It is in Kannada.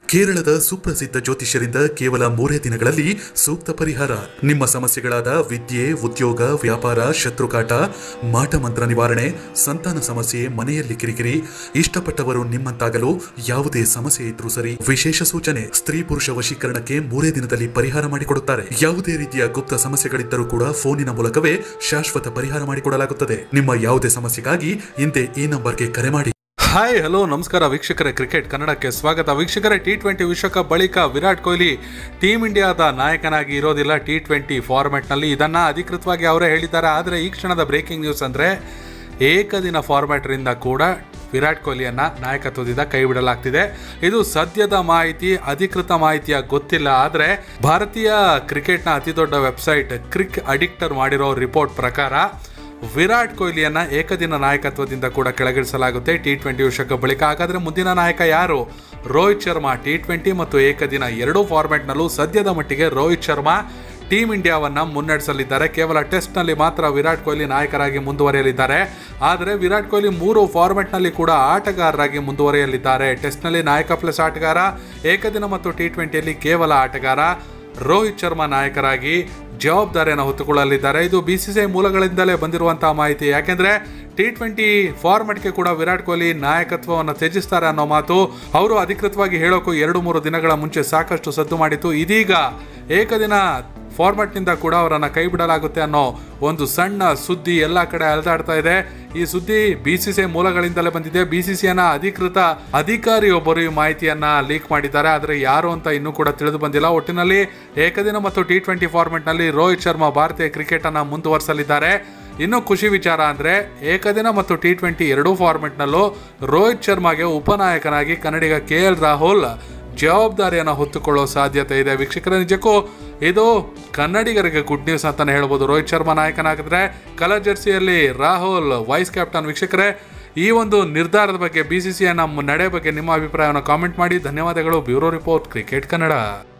ಕೇರಳದ ಸುಪ್ರಸಿದ್ಧ ಜ್ಯೋತಿಷ್ಯರಿಂದ ಕೇವಲ ಮೂರೇ ದಿನಗಳಲ್ಲಿ ಸೂಕ್ತ ಪರಿಹಾರ ನಿಮ್ಮ ಸಮಸ್ಯೆಗಳಾದ ವಿದ್ಯೆ ಉದ್ಯೋಗ ವ್ಯಾಪಾರ ಶತ್ರುಕಾಟ ಮಾಟಮಂತ್ರ ನಿವಾರಣೆ ಸಂತಾನ ಸಮಸ್ಯೆ ಮನೆಯಲ್ಲಿ ಕಿರಿಕಿರಿ ಇಷ್ಟಪಟ್ಟವರು ನಿಮ್ಮಂತಾಗಲು ಯಾವುದೇ ಸಮಸ್ಯೆ ಇದ್ರೂ ಸರಿ ವಿಶೇಷ ಸೂಚನೆ ಸ್ತ್ರೀ ಪುರುಷ ವಶೀಕರಣಕ್ಕೆ ಮೂರೇ ದಿನದಲ್ಲಿ ಪರಿಹಾರ ಮಾಡಿಕೊಡುತ್ತಾರೆ ಯಾವುದೇ ರೀತಿಯ ಗುಪ್ತ ಸಮಸ್ಯೆಗಳಿದ್ದರೂ ಕೂಡ ಫೋನಿನ ಮೂಲಕವೇ ಶಾಶ್ವತ ಪರಿಹಾರ ಮಾಡಿಕೊಡಲಾಗುತ್ತದೆ ನಿಮ್ಮ ಯಾವುದೇ ಸಮಸ್ಯೆಗಾಗಿ ಹಿಂದೆ ಈ ನಂಬರ್ಗೆ ಕರೆ ಮಾಡಿ ಹಾಯ್ ಹಲೋ ನಮಸ್ಕಾರ ವೀಕ್ಷಕರೇ ಕ್ರಿಕೆಟ್ ಕನ್ನಡಕ್ಕೆ ಸ್ವಾಗತ ವೀಕ್ಷಕರೇ ಟಿ ಟ್ವೆಂಟಿ ವಿಶ್ವಕಪ್ ಬಳಿಕ ವಿರಾಟ್ ಕೊಹ್ಲಿ ಟೀಮ್ ಇಂಡಿಯಾದ ನಾಯಕನಾಗಿ ಇರೋದಿಲ್ಲ ಟಿ ಟ್ವೆಂಟಿ ಫಾರ್ಮ್ಯಾಟ್ನಲ್ಲಿ ಇದನ್ನು ಅಧಿಕೃತವಾಗಿ ಅವರೇ ಹೇಳಿದ್ದಾರೆ ಆದರೆ ಈ ಕ್ಷಣದ ಬ್ರೇಕಿಂಗ್ ನ್ಯೂಸ್ ಅಂದರೆ ಏಕದಿನ ಫಾರ್ಮ್ಯಾಟ್ರಿಂದ ಕೂಡ ವಿರಾಟ್ ಕೊಹ್ಲಿಯನ್ನ ನಾಯಕತ್ವದಿಂದ ಕೈ ಬಿಡಲಾಗ್ತಿದೆ ಇದು ಸದ್ಯದ ಮಾಹಿತಿ ಅಧಿಕೃತ ಮಾಹಿತಿಯ ಗೊತ್ತಿಲ್ಲ ಆದರೆ ಭಾರತೀಯ ಕ್ರಿಕೆಟ್ನ ಅತಿ ದೊಡ್ಡ ವೆಬ್ಸೈಟ್ ಕ್ರಿಕ್ ಅಡಿಕ್ಟರ್ ಮಾಡಿರೋ ರಿಪೋರ್ಟ್ ಪ್ರಕಾರ ವಿರಾಟ್ ಕೊಹ್ಲಿಯನ್ನ ಏಕದಿನ ನಾಯಕತ್ವದಿಂದ ಕೂಡ ಕೆಳಗಿಳಿಸಲಾಗುತ್ತೆ ಟಿ ಟ್ವೆಂಟಿ ವಿಶ್ವಕಪ್ ಬಳಿಕ ಹಾಗಾದ್ರೆ ಮುಂದಿನ ನಾಯಕ ಯಾರು ರೋಹಿತ್ ಶರ್ಮಾ ಟಿ ಟ್ವೆಂಟಿ ಮತ್ತು ಏಕದಿನ ಎರಡೂ ಫಾರ್ಮ್ಯಾಟ್ನಲ್ಲೂ ಸದ್ಯದ ಮಟ್ಟಿಗೆ ರೋಹಿತ್ ಶರ್ಮಾ ಟೀಮ್ ಇಂಡಿಯಾವನ್ನ ಮುನ್ನಡೆಸಲಿದ್ದಾರೆ ಕೇವಲ ಟೆಸ್ಟ್ನಲ್ಲಿ ಮಾತ್ರ ವಿರಾಟ್ ಕೊಹ್ಲಿ ನಾಯಕರಾಗಿ ಮುಂದುವರಿಯಲಿದ್ದಾರೆ ಆದರೆ ವಿರಾಟ್ ಕೊಹ್ಲಿ ಮೂರು ಫಾರ್ಮೆಟ್ನಲ್ಲಿ ಕೂಡ ಆಟಗಾರರಾಗಿ ಮುಂದುವರಿಯಲಿದ್ದಾರೆ ಟೆಸ್ಟ್ನಲ್ಲಿ ನಾಯಕ ಪ್ಲಸ್ ಆಟಗಾರ ಏಕದಿನ ಮತ್ತು ಟಿ ಟ್ವೆಂಟಿಯಲ್ಲಿ ಕೇವಲ ಆಟಗಾರ ರೋಹಿತ್ ಶರ್ಮಾ ನಾಯಕರಾಗಿ ಜವಾಬ್ದಾರಿಯನ್ನು ಹೊತ್ತುಕೊಳ್ಳಲಿದ್ದಾರೆ ಇದು ಬಿಸಿಸಿಐ ಮೂಲಗಳಿಂದಲೇ ಬಂದಿರುವಂತಹ ಮಾಹಿತಿ ಯಾಕೆಂದ್ರೆ ಟಿ ಟ್ವೆಂಟಿ ಫಾರ್ಮೆಟ್ಗೆ ಕೂಡ ವಿರಾಟ್ ಕೊಹ್ಲಿ ನಾಯಕತ್ವವನ್ನು ತ್ಯಜಿಸ್ತಾರೆ ಅನ್ನೋ ಮಾತು ಅವರು ಅಧಿಕೃತವಾಗಿ ಹೇಳೋಕು ಎರಡು ಮೂರು ದಿನಗಳ ಮುಂಚೆ ಸಾಕಷ್ಟು ಸದ್ದು ಮಾಡಿತ್ತು ಇದೀಗ ಏಕದಿನ ಫಾರ್ಮೆಟ್ನಿಂದ ಕೂಡ ಅವರನ್ನು ಕೈ ಬಿಡಲಾಗುತ್ತೆ ಅನ್ನೋ ಒಂದು ಸಣ್ಣ ಸುದ್ದಿ ಎಲ್ಲ ಕಡೆ ಅಲೆದಾಡ್ತಾ ಇದೆ ಈ ಸುದ್ದಿ ಬಿಸಿಸಿಐ ಮೂಲಗಳಿಂದಲೇ ಬಂದಿದೆ ಬಿಸಿಸಿಐನ ಅಧಿಕೃತ ಅಧಿಕಾರಿಯೊಬ್ಬರು ಈ ಮಾಹಿತಿಯನ್ನ ಲೀಕ್ ಮಾಡಿದ್ದಾರೆ ಆದರೆ ಯಾರು ಅಂತ ಇನ್ನೂ ಕೂಡ ತಿಳಿದು ಬಂದಿಲ್ಲ ಒಟ್ಟಿನಲ್ಲಿ ಏಕದಿನ ಮತ್ತು ಟಿ ಟ್ವೆಂಟಿ ಫಾರ್ಮೆಟ್ನಲ್ಲಿ ರೋಹಿತ್ ಶರ್ಮಾ ಭಾರತೀಯ ಕ್ರಿಕೆಟ್ ಅನ್ನ ಮುಂದುವರಿಸಲಿದ್ದಾರೆ ಇನ್ನು ಖುಷಿ ವಿಚಾರ ಅಂದ್ರೆ ಏಕದಿನ ಮತ್ತು ಟಿ ಟ್ವೆಂಟಿ ಎರಡೂ ಫಾರ್ಮೆಟ್ನಲ್ಲೂ ರೋಹಿತ್ ಶರ್ಮಾಗೆ ಉಪನಾಯಕನಾಗಿ ಕನ್ನಡಿಗ ಕೆ ಎಲ್ ರಾಹುಲ್ ಜವಾಬ್ದಾರಿಯನ್ನು ಹೊತ್ತುಕೊಳ್ಳೋ ಸಾಧ್ಯತೆ ಇದೆ ವೀಕ್ಷಕರ ನಿಜಕ್ಕೂ ಇದು ಕನ್ನಡಿಗರಿಗೆ ಗುಡ್ ನ್ಯೂಸ್ ಅಂತಾನೆ ಹೇಳ್ಬೋದು ರೋಹಿತ್ ಶರ್ಮಾ ನಾಯಕನಾಗಿದ್ರೆ ಕಲರ್ ಜರ್ಸಿಯಲ್ಲಿ ರಾಹುಲ್ ವೈಸ್ ಕ್ಯಾಪ್ಟನ್ ವೀಕ್ಷಕರೇ ಈ ಒಂದು ನಿರ್ಧಾರದ ಬಗ್ಗೆ ಬಿ ಸಿ ಸಿ ನಡೆ ಬಗ್ಗೆ ನಿಮ್ಮ ಅಭಿಪ್ರಾಯವನ್ನು ಕಾಮೆಂಟ್ ಮಾಡಿ ಧನ್ಯವಾದಗಳು ಬ್ಯೂರೋ ರಿಪೋರ್ಟ್ ಕ್ರಿಕೆಟ್ ಕನ್ನಡ